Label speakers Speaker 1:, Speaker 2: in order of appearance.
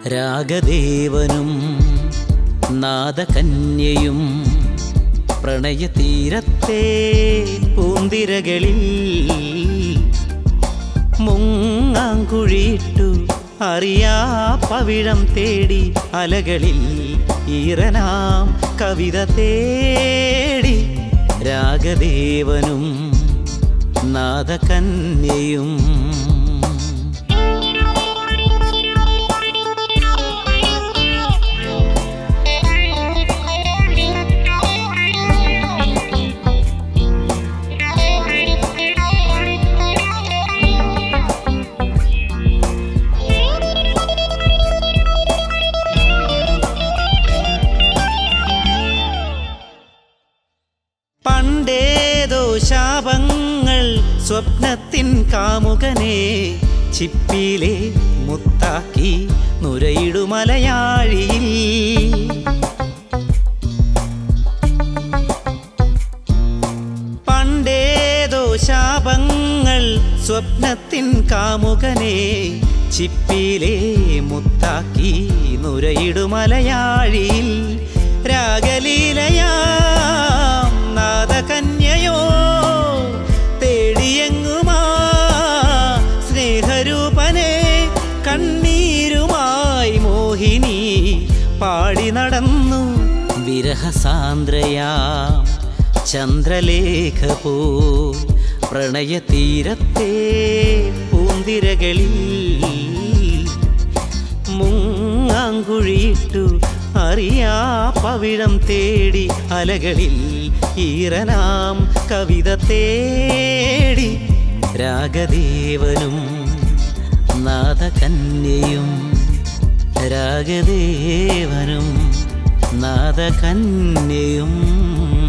Speaker 1: രാഗദേവനും നാദകന്യയും പ്രണയതീരത്തെ പൂന്തിരകളിൽ മുങ്ങാങ്കുഴിയിട്ടു അറിയാ പവിഴം തേടി അലകളിൽ ഈറനാം കവിത തേടി രാഗദേവനും നാദകന്യയും പണ്ടേതോ ശാപങ്ങൾ സ്വപ്നത്തിൻ കാമുകനെ ചിപ്പിലെ മുത്താക്കി നുരയിടുമലയാഴിയിൽ പണ്ടേതോ ശാപങ്ങൾ സ്വപ്നത്തിൻ കാമുകനെ ചിപ്പിലെ മുത്താക്കി നുരയിടുമലയാഴിയിൽ രാഗലീലയാം നാദകന്യയോ തേടിയെങ്ങുമാ സ്നേഹരൂപനെ കണ്ണീരുമായി മോഹിനി പാടി നടന്നു വിരഹസാന്ദ്രയാം ചന്ദ്രലേഖ പോൽ പ്രണയതീരത്തെ പൂന്തിരകളിൽ മുങ്ങാങ്കുഴിയിട്ടു അറിയാ പവിഴം തേടി അലകളിൽ ഈറനാം കവിത തേടി രാഗദേവനും നാദകന്യയും രാഗദേവനും നാദകന്യയും